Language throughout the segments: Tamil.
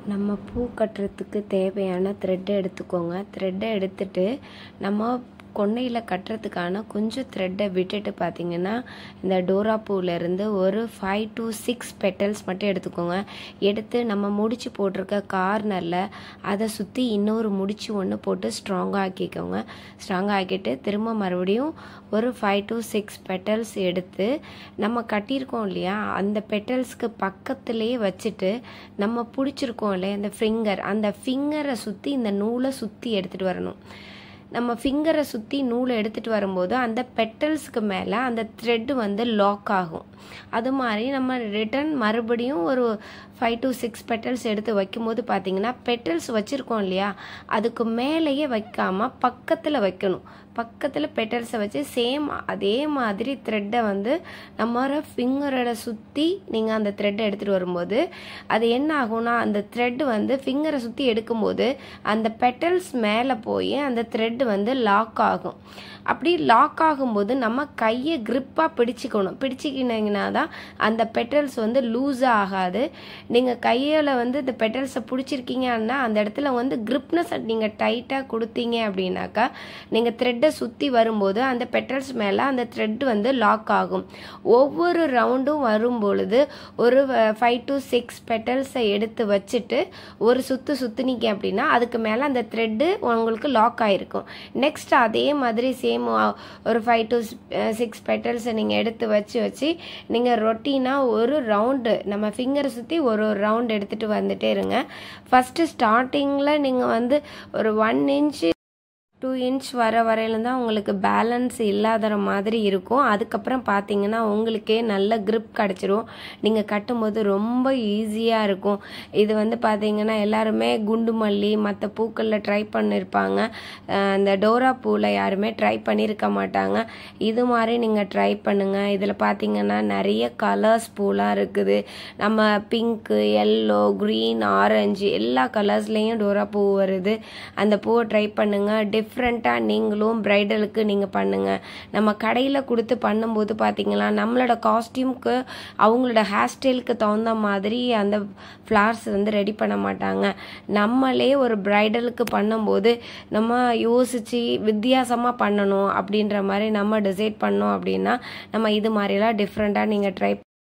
நம்ம பூ கட்டுறதுக்கு தேவையான த்ரெட்டை எடுத்துக்கோங்க த்ரெட்டை எடுத்துட்டு நம்ம கொண்டையில் கட்டுறதுக்கான கொஞ்சம் த்ரெட்டை விட்டுட்டு பார்த்தீங்கன்னா இந்த டோரா பூவிலேருந்து ஒரு ஃபைவ் டு சிக்ஸ் பெட்டல்ஸ் மட்டும் எடுத்துக்கோங்க எடுத்து நம்ம முடிச்சு போட்டிருக்க கார்னரில் அதை சுற்றி இன்னொரு முடிச்சு ஒன்று போட்டு ஸ்ட்ராங்காக ஆக்கிக்கோங்க ஸ்ட்ராங்காக ஆக்கிட்டு திரும்ப மறுபடியும் ஒரு ஃபைவ் டு சிக்ஸ் பெட்டல்ஸ் எடுத்து நம்ம கட்டியிருக்கோம் இல்லையா அந்த பெட்டல்ஸ்க்கு பக்கத்துலேயே வச்சுட்டு நம்ம பிடிச்சிருக்கோம் இல்லையா அந்த ஃபிங்கர் அந்த ஃபிங்கரை சுற்றி இந்த நூலை சுற்றி எடுத்துகிட்டு வரணும் நம்ம ஃபிங்கரை சுற்றி நூலை எடுத்துகிட்டு வரும்போது அந்த பெட்டல்ஸ்க்கு மேலே அந்த த்ரெட்டு வந்து லாக் ஆகும் அது மாதிரி நம்ம ரிட்டன் மறுபடியும் ஒரு ஃபைவ் டு சிக்ஸ் பெட்டல்ஸ் எடுத்து வைக்கும்போது பார்த்தீங்கன்னா பெட்டல்ஸ் வச்சுருக்கோம் இல்லையா அதுக்கு மேலேயே வைக்காமல் பக்கத்தில் வைக்கணும் பக்கத்தில் பெட்டல்ஸை வச்சு சேம் அதே மாதிரி த்ரெட்டை வந்து நம்ம ஃபிங்கரோட சுற்றி நீங்கள் அந்த த்ரெட்டை எடுத்துகிட்டு வரும்போது அது என்ன ஆகும்னா அந்த த்ரெட் வந்து ஃபிங்கரை சுற்றி எடுக்கும்போது அந்த பெட்டல்ஸ் மேலே போய் அந்த த்ரெட் வந்து லாக் ஆகும் அப்படி லாக் ஆகும்போது நம்ம கையை க்ரிப்பாக பிடிச்சிக்கணும் பிடிச்சிக்கினீங்கன்னா தான் அந்த பெட்டல்ஸ் வந்து லூஸாக ஆகாது நீங்கள் கையில் வந்து இந்த பெட்டல்ஸை பிடிச்சிருக்கீங்கன்னா அந்த இடத்துல வந்து க்ரிப்னஸ் நீங்கள் டைட்டாக கொடுத்தீங்க அப்படின்னாக்கா நீங்கள் த்ரெட்டை சுற்றி வரும்போது அந்த பெட்டல்ஸ் மேலே அந்த த்ரெட் வந்து லாக் ஆகும் ஒவ்வொரு ரவுண்டும் வரும் பொழுது ஒரு ஃபைவ் டு சிக்ஸ் பெட்டல்ஸை எடுத்து வச்சுட்டு ஒரு சுற்று சுற்றுனீங்க அப்படின்னா அதுக்கு மேலே அந்த த்ரெட்டு உங்களுக்கு லாக் ஆகிருக்கும் நெக்ஸ்ட் அதே மாதிரி சேம் ஒரு ஃபைவ் டு சிக்ஸ் பெட்டல்ஸை நீங்கள் எடுத்து வச்சு வச்சு நீங்கள் ரொட்டீனாக ஒரு ரவுண்டு நம்ம ஃபிங்கரை சுற்றி ஒரு ஒரு ரவுண்ட் எடுத்துகிட்டு வந்துட்டே இருங்க ஃபஸ்ட்டு ஸ்டார்டிங்கில் நீங்கள் வந்து ஒரு ஒன் இன்ச்சு டூ இன்ச் வர வரையில தான் உங்களுக்கு பேலன்ஸ் இல்லாத மாதிரி இருக்கும் அதுக்கப்புறம் பார்த்தீங்கன்னா உங்களுக்கே நல்ல க்ரிப் கிடச்சிரும் நீங்கள் கட்டும்போது ரொம்ப ஈஸியாக இருக்கும் இது வந்து பார்த்தீங்கன்னா எல்லாருமே குண்டு மல்லி மற்ற பூக்களில் ட்ரை பண்ணியிருப்பாங்க இந்த டோரா பூவில் யாருமே ட்ரை பண்ணியிருக்க மாட்டாங்க இது மாதிரி நீங்கள் ட்ரை பண்ணுங்கள் இதில் பார்த்தீங்கன்னா நிறைய கலர்ஸ் பூலாம் இருக்குது நம்ம பிங்க்கு எல்லோ க்ரீன் ஆரஞ்சு எல்லா கலர்ஸ்லேயும் டோரா பூ வருது அந்த பூவை ட்ரை பண்ணுங்கள் டிஃப் டிஃப்ரெண்ட்டாக நீங்களும் ப்ரைடலுக்கு நீங்கள் பண்ணுங்கள் நம்ம கடையில் கொடுத்து பண்ணும்போது பார்த்தீங்களா நம்மளோட காஸ்டியூம்க்கு அவங்களோட ஹேர் ஸ்டைலுக்கு தகுந்த மாதிரி அந்த ஃப்ளார்ஸ் வந்து ரெடி பண்ண மாட்டாங்க நம்மளே ஒரு ப்ரைடலுக்கு பண்ணும்போது நம்ம யோசித்து வித்தியாசமாக பண்ணணும் அப்படின்ற மாதிரி நம்ம டிசைட் பண்ணோம் அப்படின்னா நம்ம இது மாதிரிலாம் டிஃப்ரெண்ட்டாக நீங்கள் ட்ரை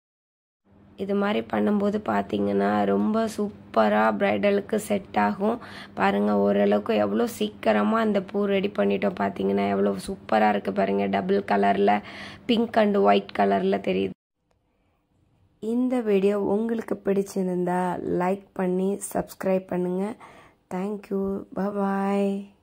இது மாதிரி பண்ணும்போது பார்த்தீங்கன்னா ரொம்ப சூப்பராக ப்ரைடலுக்கு செட் ஆகும் பாருங்கள் ஓரளவுக்கு எவ்வளோ சீக்கிரமாக அந்த பூ ரெடி பண்ணிட்டோம் பார்த்தீங்கன்னா எவ்வளோ சூப்பராக இருக்குது பாருங்கள் டபுள் கலரில் பிங்க் அண்ட் ஒயிட் கலரில் தெரியுது இந்த வீடியோ உங்களுக்கு பிடிச்சிருந்தா லைக் பண்ணி சப்ஸ்கிரைப் பண்ணுங்கள் தேங்க்யூ பாய்